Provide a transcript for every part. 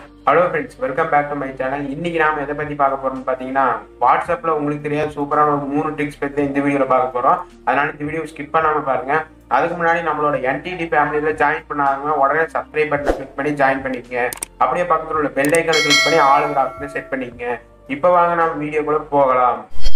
hello friends welcome back to my channel இன்னைக்கு நாம எதை பத்தி பார்க்க போறோம்னு பாத்தீங்கன்னா வாட்ஸ்அப்ல உங்களுக்கு தெரியாத சூப்பரான ஒரு மூணு ட்ரிக்ஸ் பத்தி இந்த வீடியோல பார்க்க போறோம் அதனால இந்த வீடியோ ஸ்கிப் பண்ணாம பாருங்க அதுக்கு முன்னாடி நம்மளோட என்டிடி ஃபேமிலியில ஜாயின் பண்ணாதவங்க உடனே சப்ஸ்கிரைப் பட்டனை கிளிக் பண்ணி ஜாயின் பண்ணிக்கங்க அப்படியே பக்கத்துல உள்ள பெல் ஐக்கனை கிளிக் பண்ணி ஆளுங்கிற ஆப்ஷனை செட் பண்ணிக்கங்க இப்போ வாங்க நம்ம வீடியோக்குள்ள போகலாம்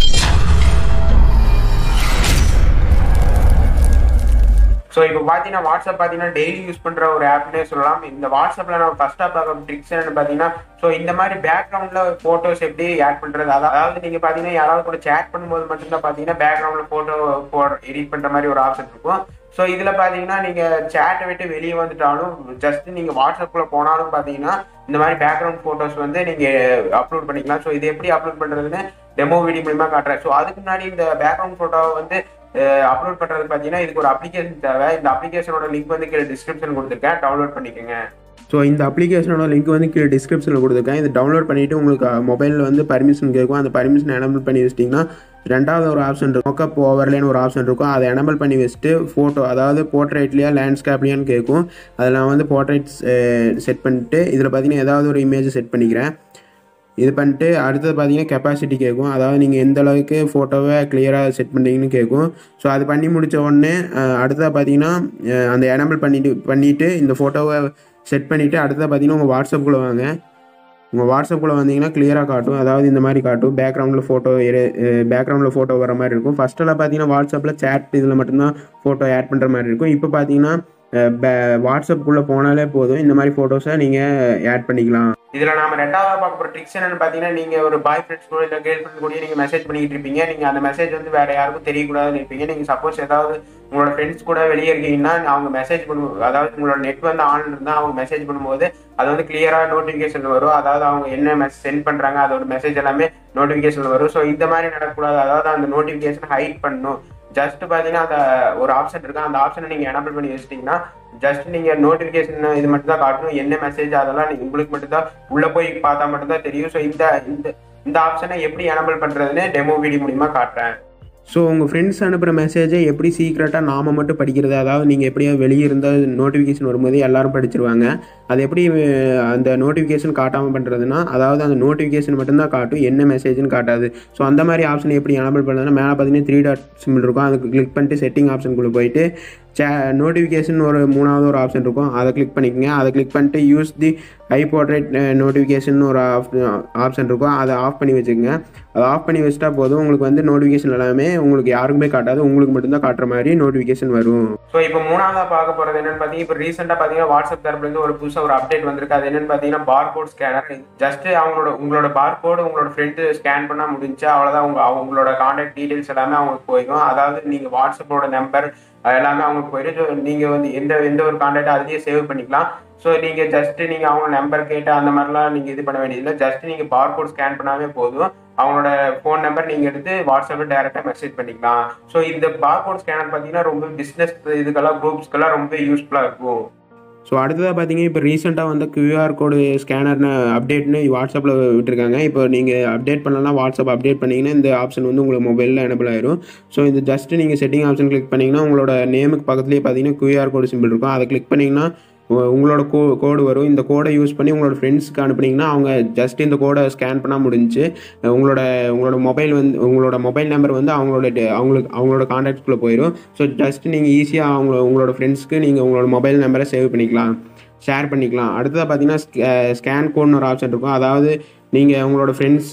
ஸோ இப்போ பார்த்தீங்கன்னா வாட்ஸ்அப் பார்த்தீங்கன்னா டெய்லி யூஸ் பண்ணுற ஒரு ஆப்னே சொல்லலாம் இந்த வாட்ஸ்அப்பில் நம்ம ஃபஸ்ட்டாக பார்க்க ட்ரிக்ஸ் என்னன்னு பார்த்தீங்கன்னா ஸோ இந்த மாதிரி பேக்ரவுண்டில் ஃபோட்டோஸ் எப்படி ஆட் பண்ணுறது அதாவது நீங்கள் பார்த்தீங்கன்னா யாராவது கூட சேட் பண்ணும்போது மட்டும்தான் பார்த்தீங்கன்னா பேக்ரவுண்டில் ஃபோட்டோ போட எடிட் பண்ணுற மாதிரி ஒரு ஆப்ஷன் இருக்கும் ஸோ இதில் பார்த்தீங்கன்னா நீங்கள் சேட்டை விட்டு வெளியே வந்துட்டாலும் ஜஸ்ட் நீங்கள் வாட்ஸ்அப்பில் போனாலும் பார்த்தீங்கன்னா இந்த மாதிரி பேக்ரவுண்ட் ஃபோட்டோஸ் வந்து நீங்கள் அப்லோட் பண்ணிக்கலாம் ஸோ இது எப்படி அப்லோட் பண்ணுறதுன்னு டெமோ வீடியோ மூலியமாக காட்டுறேன் ஸோ அதுக்கு முன்னாடி இந்த பேக்ரவுண்ட் ஃபோட்டோவை வந்து அப்லோட் பண்ணுறது பார்த்தீங்கன்னா இதுக்கு ஒரு அப்ளிகேஷன் தேவை இந்த அப்ளிகேஷனோட லிங்க் வந்து கீழே டிஸ்கிரிப்ஷன் கொடுத்துருக்கேன் டவுன்லோட் பண்ணிக்கோங்க ஸோ இந்த அப்ளிகேஷனோட லிங்க் வந்து கீழே டிஸ்கிரிப்ஷனில் கொடுத்துருக்கேன் இது டவுன்லோட் பண்ணிவிட்டு உங்களுக்கு மொபைலில் வந்து பர்மிஷன் கேட்கும் அந்த பர்மிஷன் எனபிள் பண்ணி வச்சிட்டிங்கன்னா ரெண்டாவது ஒரு ஆப்ஷன் இருக்கும் மொக்கப் ஓவர்லேன்னு ஒரு ஆப்ஷன் இருக்கும் அதை எனபிள் பண்ணி வச்சுட்டு ஃபோட்டோ அதாவது போர்ட்ரேட்லையா லேண்ட்ஸ்கேப்லையான்னு கேட்கும் அதில் நான் வந்து போர்ட்ரேட்ஸ் செட் பண்ணிட்டு இதில் பார்த்தீங்கன்னா ஏதாவது ஒரு இமேஜ் செட் பண்ணிக்கிறேன் இது பண்ணிட்டு அடுத்தது பார்த்தீங்கன்னா கெப்பாசிட்டி கேட்கும் அதாவது நீங்கள் எந்த அளவுக்கு ஃபோட்டோவை கிளியராக செட் பண்ணுறீங்கன்னு கேட்கும் ஸோ அது பண்ணி முடித்த உடனே அடுத்ததாக பார்த்தீங்கன்னா அந்த எனபிள் பண்ணிட்டு பண்ணிவிட்டு இந்த ஃபோட்டோவை செட் பண்ணிவிட்டு அடுத்ததாக பார்த்தீங்கன்னா உங்கள் வாட்ஸ்அப்புக்குள்ளே வாங்க உங்கள் வாட்ஸ்அப்புக்குள்ளே வந்தீங்கன்னா கிளியராக காட்டும் அதாவது இந்த மாதிரி காட்டும் பேக்ரவுண்டில் ஃபோட்டோ பேக்ரவுண்டில் ஃபோட்டோ வர மாதிரி இருக்கும் ஃபஸ்ட்டெல்லாம் பார்த்தீங்கன்னா வாட்ஸ்அப்பில் சேட் இதில் மட்டும்தான் ஃபோட்டோ ஆட் பண்ணுற மாதிரி இருக்கும் இப்போ பார்த்தீங்கன்னா வாட்ஸ்அப்புக்குள்ளே போனாலே போதும் இந்த மாதிரி ஃபோட்டோஸை நீங்கள் ஆட் பண்ணிக்கலாம் இதில் நாம ரெண்டாவது பார்க்க போகிற ட்ரிக்ஸ் என்னன்னு பார்த்தீங்கன்னா நீங்கள் ஒரு பாய் ஃப்ரெண்ட்ஸ் கூட இல்லை கேர்ள் ஃப்ரெண்ட் கூட நீங்கள் மெசேஜ் பண்ணிட்டு இருப்பீங்க நீங்கள் அந்த மெசேஜ் வந்து வேற யாருக்கும் தெரியக்கூடாதுன்னு இருப்பீங்க நீங்கள் சப்போஸ் ஏதாவது உங்களோட ஃப்ரெண்ட்ஸ் கூட வெளியே இருக்கீங்கன்னா அவங்க மெசேஜ் பண்ணும் அதாவது உங்களோட நெட் வந்து ஆன் இருந்தால் அவங்க மெசேஜ் பண்ணும்போது அது வந்து கிளியராக நோட்டிஃபிகேஷன் வரும் அதாவது அவங்க என்ன மெசேஜ் சென்ட் பண்ணுறாங்க அதோட மெசேஜ் எல்லாமே நோட்டிஃபிகேஷன் வரும் ஸோ இந்த மாதிரி நடக்கக்கூடாது அதாவது அந்த நோட்டிஃபிகேஷன் ஹைட் பண்ணணும் ஜஸ்ட் பார்த்தீங்கன்னா அந்த ஒரு ஆப்ஷன் இருக்கு அந்த ஆப்ஷனை நீங்கள் எனபிள் பண்ணி வச்சிட்டிங்கன்னா ஜஸ்ட் நீங்கள் நோட்டிஃபிகேஷன் இது மட்டும் தான் காட்டணும் என்ன மெசேஜ் அதெல்லாம் நீங்கள் உங்களுக்கு மட்டும் தான் உள்ளே போய் பார்த்தா மட்டும் தான் தெரியும் ஸோ இந்த இந்த இந்த ஆப்ஷனை எப்படி எனபிள் பண்ணுறதுன்னு டெமோ வீடியோ மூலிமா காட்டுறேன் ஸோ உங்கள் ஃப்ரெண்ட்ஸ் அனுப்புகிற மெசேஜை எப்படி சீக்ரெட்டாக நாம மட்டும் படிக்கிறது அதாவது நீங்கள் எப்படியோ வெளியே இருந்தால் நோட்டிஃபிகேஷன் வரும்போது எல்லாரும் படிச்சிருவாங்க அது எப்படி அந்த நோட்டிஃபிகேஷன் காட்டாமல் பண்ணுறதுனா அதாவது அந்த நோட்டிஃபிகேஷன் மட்டும்தான் காட்டும் என்ன மெசேஜ்னு காட்டாது ஸோ அந்த மாதிரி ஆப்ஷன் எப்படி எனபிள் பண்ணுறதுனா மேலே பார்த்தீங்கன்னா த்ரீ டாட் சிம்பிள் இருக்கும் அதுக்கு கிளிக் பண்ணிட்டு செட்டிங் ஆப்ஷனுக்குள்ளே போயிட்டு சே நோட்டிஃபிகேஷன் ஒரு மூணாவது ஒரு ஆப்ஷன் இருக்கும் அதை கிளிக் பண்ணிக்கோங்க அதை கிளிக் பண்ணிட்டு use the I portrait notification ஒரு ஆப் ஆப்ஷன் இருக்கும் அதை ஆஃப் பண்ணி வச்சுக்கோங்க அதை ஆஃப் பண்ணி வச்சுட்டா போதும் உங்களுக்கு வந்து நோட்டிஃபிகேஷன் எல்லாமே உங்களுக்கு யாருக்குமே காட்டாது உங்களுக்கு மட்டும்தான் காட்டுற மாதிரி நோட்டிஃபிகேஷன் வரும் ஸோ இப்போ மூணாவதாக பார்க்க போகிறது என்னன்னு பார்த்தீங்கன்னா இப்போ ரீசெண்டாக பார்த்தீங்கன்னா வாட்ஸ்அப் தரப்புலேருந்து ஒரு புதுசாக ஒரு அப்டேட் வந்திருக்கு அது என்னன்னு பார்த்தீங்கன்னா பார்கோட் ஸ்கேனர் ஜஸ்ட் அவங்களோட உங்களோட பார்கோடு உங்களோட ஃப்ரெண்டு ஸ்கேன் பண்ணால் முடிஞ்சா அவ்வளோதான் உங்க அவங்களோட கான்டாக்ட் டீடைல்ஸ் எல்லாமே அவங்களுக்கு போயிடும் அதாவது நீங்கள் வாட்ஸ்அப்போட நம்பர் எல்லாமே அவங்களுக்கு போயிடும் ஸோ நீங்கள் வந்து எந்த எந்த ஒரு கான்டாக்ட் அதுலேயே சேவ் பண்ணிக்கலாம் ஸோ நீங்கள் ஜஸ்ட் நீங்கள் அவங்க நம்பர் கேட்டு அந்த மாதிரிலாம் நீங்கள் இது பண்ண வேண்டியதில்லை ஜஸ்ட் நீங்கள் பார்கோட் ஸ்கேன் பண்ணாவே போதும் அவங்களோட ஃபோன் நம்பர் நீங்கள் எடுத்து வாட்ஸ்அப்பில் டேரெக்டாக மெசேஜ் பண்ணிக்கலாம் ஸோ இந்த பார்கோட் ஸ்கேனர் பார்த்தீங்கன்னா ரொம்ப பிஸ்னஸ் இதுக்கெல்லாம் குரூப்ஸ்க்கெல்லாம் ரொம்ப யூஸ்ஃபுல்லாக இருக்கும் ஸோ அடுத்ததாக பார்த்தீங்கன்னா இப்போ ரீசெண்டாக வந்து கியூஆர் கோடு ஸ்கேனர்னு அப்டேட்னு வாட்ஸ்அப்பில் விட்டுருக்காங்க இப்போ நீங்கள் அப்டேட் பண்ணலாம் வாட்ஸ்அப் அப்டேட் பண்ணிங்கன்னா இந்த ஆப்ஷன் வந்து உங்களுக்கு மொபைலில் எனபிள் ஆயிரும் ஸோ இந்த ஜஸ்ட் நீங்கள் செட்டிங் ஆப்ஷன் கிளிக் பண்ணிங்கன்னா உங்களோட நேமுக்கு பக்கத்துலேயே பார்த்தீங்கன்னா கியூஆர் கோடு சிம்பிள் இருக்கும் அதை கிளிக் பண்ணிங்கன்னா உங்களோட கோ கோடு வரும் இந்த கோடை யூஸ் பண்ணி உங்களோட ஃப்ரெண்ட்ஸ்க்கு அனுப்புனீங்கன்னா அவங்க ஜஸ்ட் இந்த கோடை ஸ்கேன் பண்ணால் முடிஞ்சு உங்களோட உங்களோட மொபைல் வந்து உங்களோட மொபைல் நம்பர் வந்து அவங்களோட அவங்களுக்கு அவங்களோட கான்டாக்ட்குள்ளே போயிடும் ஸோ ஜஸ்ட் நீங்கள் ஈஸியாக அவங்க உங்களோட ஃப்ரெண்ட்ஸ்க்கு நீங்கள் உங்களோட மொபைல் நம்பரை சேவ் பண்ணிக்கலாம் ஷேர் பண்ணிக்கலாம் அடுத்ததாக பார்த்தீங்கன்னா ஸ்கேன் கோட்னு ஒரு ஆப்ஷன் இருக்கும் அதாவது நீங்கள் உங்களோட ஃப்ரெண்ட்ஸ்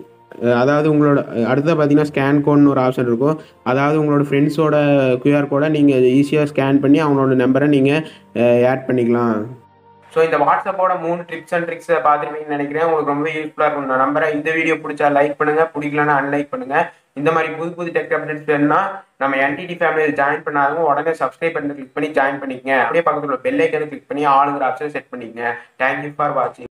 அதாவது உங்களோட அடுத்தது பார்த்தீங்கன்னா ஸ்கேன் கோட்னு ஒரு ஆப்ஷன் இருக்கும் அதாவது உங்களோட ஃப்ரெண்ட்ஸோட கியூஆர் கோடை நீங்கள் ஈஸியாக ஸ்கேன் பண்ணி அவங்களோட நம்பரை நீங்கள் ஆட் பண்ணிக்கலாம் ஸோ இந்த வாட்ஸ்அப்போட மூணு ட்ரிப்ஸ் அண்ட் ட்ரிக்ஸை பார்த்துருப்பீங்கன்னு நினைக்கிறேன் உங்களுக்கு ரொம்ப யூஸ்ஃபுல்லாக இருக்கும் நான் நம்பரை இந்த வீடியோ பிடிச்சா லைக் பண்ணுங்க பிடிக்கலன்னா அன்லைக் பண்ணுங்க இந்த மாதிரி புது புது டெக் அப்டேட்ஸ் வேணும்னா நம்ம என்டிடி ஃபேமிலியில் ஜாயின் பண்ணாதவங்க உடனே சப்ஸ்கிரைப் பண்ணி கிளிக் பண்ணி ஜாயின் பண்ணிக்கங்க அப்படியே பக்கத்தில் பெல் ஐக்கனை கிளிக் பண்ணி ஆளுங்கிற ஆப்ஷனை செட் பண்ணிக்கங்க தேங்க்யூ ஃபார் வாட்சிங்